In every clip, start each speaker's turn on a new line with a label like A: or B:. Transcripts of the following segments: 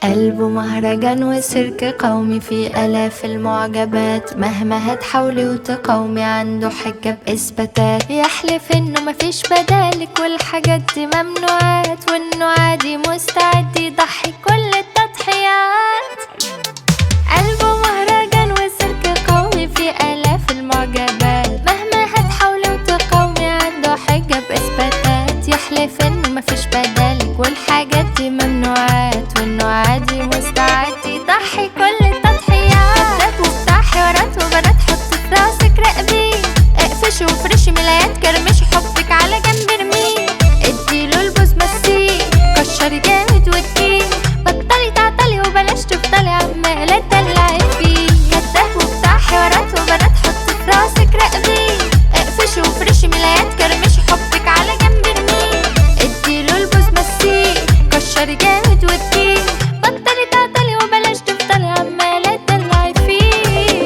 A: قلبه مهرجان وسيرك قومي في آلاف المعجبات مهما هتحاولي وتقاومي عنده حجة بإثباتات يحلف إنه مفيش بدالك والحاجات دي ممنوعات وإنه عادي مستعد يضحي كل التضحيات قلبه مهرجان وسيرك قومي في آلاف المعجبات مهما هتحاولي وتقاومي عنده حجة بإثباتات يحلف إنه مفيش بدالك والحاجات دي ممنوعات وإنه عادي مستعد يضحي كل التضحيات كداب وبتاع حوارات وبنات حطي في راسك راقبيه اقفشي وفرشي ملايات كرمشي حبك على جنب ارميه اديله البوز مسيه كشري جامد واديه بطلي تعطلي وبلاش تفضلي عمالة تدلعي فيه كداب وبتاع حوارات وبنات حطي في راسك راقبيه اقفشي وفرشي ملايات كرمشي حبك على جنب ارميه اديله البوز مسيه كشري جامد واديه بطلي تعطلي وبلاش تفضلي عمالة تدلعي فيه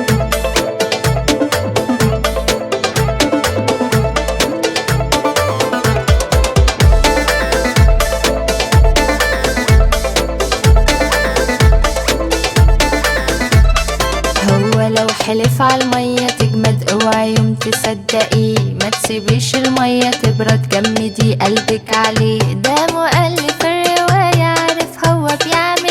A: هو لو حلف على المية تجمد اوعي يوم تصدقيه ما تسيبيش المية تبرد جمدي قلبك عليه ده مؤلف الرواية عارف هو بيعمل